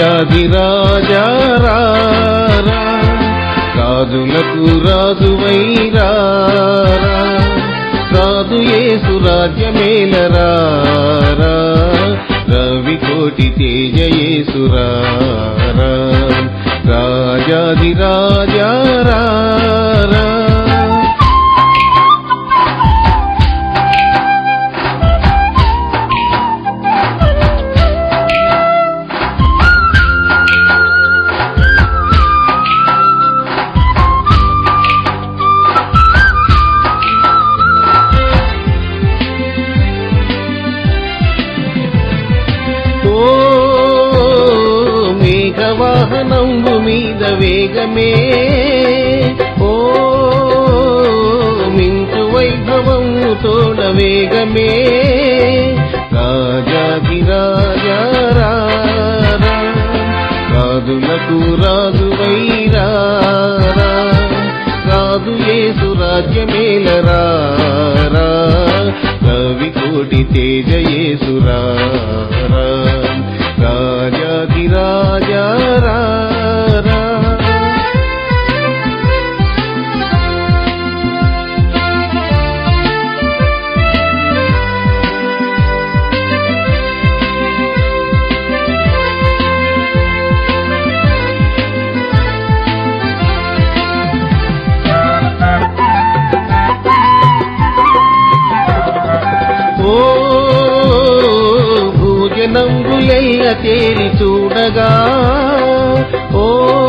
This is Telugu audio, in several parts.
రాజాధిరాజా రా రా. రాజులకు రాజువైరా రా. రాజు యేసు రాజ్యమేలరా రా. రవి కోటి తేజ యేసురా రా. రాజాధిరాజా రా రా. ఓ మేఘవాహనంబు మీద వేగమే ఓ మించు వైభవము తోడ వేగమే రాజాధిరాజా రా రా. రాజులకు రాజు వైరా రాజు యేసు రాజ్యమేలరా రా. రవి కోటి తేజ యేసురా రా. రాజాధిరాజా రా రా. ఓ భూజనంబులెల్ల తేరి చూడగా ఓ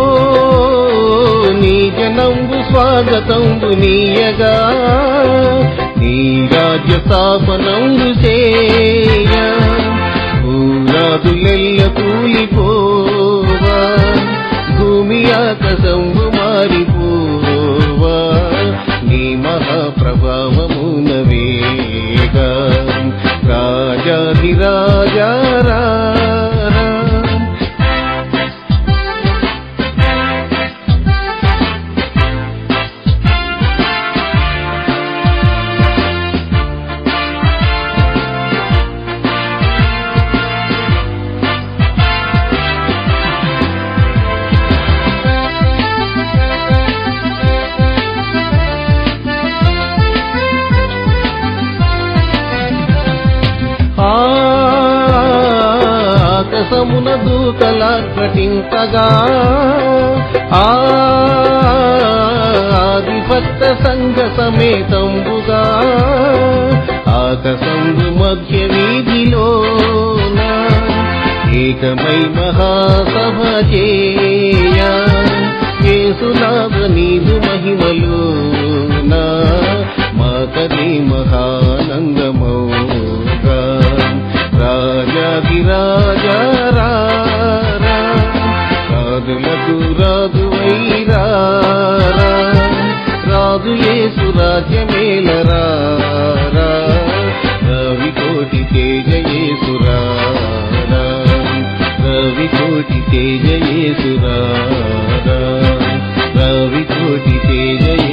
నీ జనంబు స్వాగతంబు నీయగా నీ రాజ్య స్థాపనంబు చేయ భూరాజులెల్ల కూలిపోవా భూమి ఆకాశంబు మారిపోవా నీ మహాప్రభావమున వేగా రాజాధిరాజా రా రా. ఆకాశమున దూతల ప్రటింపగా ఆదిభక్త సంఘ సమేతంబుగా ఆకాశంబు మధ్య వీధిలోన ఏకమై మహాసభ చేయ యేసునాథ నీదు మహిమలోనా మాకది మహానందమౌగా రాజాదిరాజా రా రా. రాజులకు రాజు వైరా రా. రాజు యేసు రాజ్యమేలరా రా. రవి కోటి తేజ యేసురా రా. రవి కోటి తేజ యేసురా రా. రవి కోటి తేజ